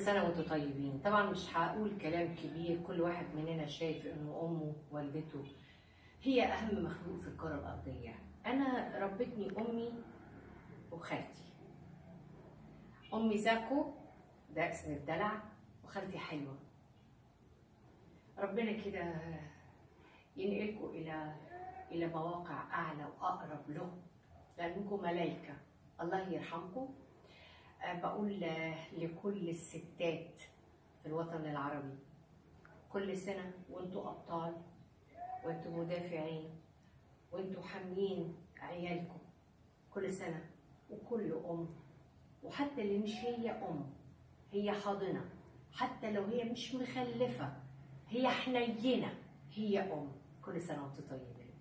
سنة وانتم طيبين طبعا مش هقول كلام كبير كل واحد مننا شايف انه امه والدته هي اهم مخلوق في الكرة الارضية انا ربتني امي وخالتي امي زاكو ده اسم الدلع وخالتي حلوة ربنا كده ينقلكم الى الى مواقع اعلى واقرب له لانكم ملائكة الله يرحمكم أه بقول آه، لكل الستات في الوطن العربي كل سنة وانتوا أبطال وانتوا مدافعين وانتوا حاميين عيالكم كل سنة وكل أم وحتى اللي مش هي أم هي حاضنة حتى لو هي مش مخلفة هي حنينة هي أم كل سنة وانتوا طيبين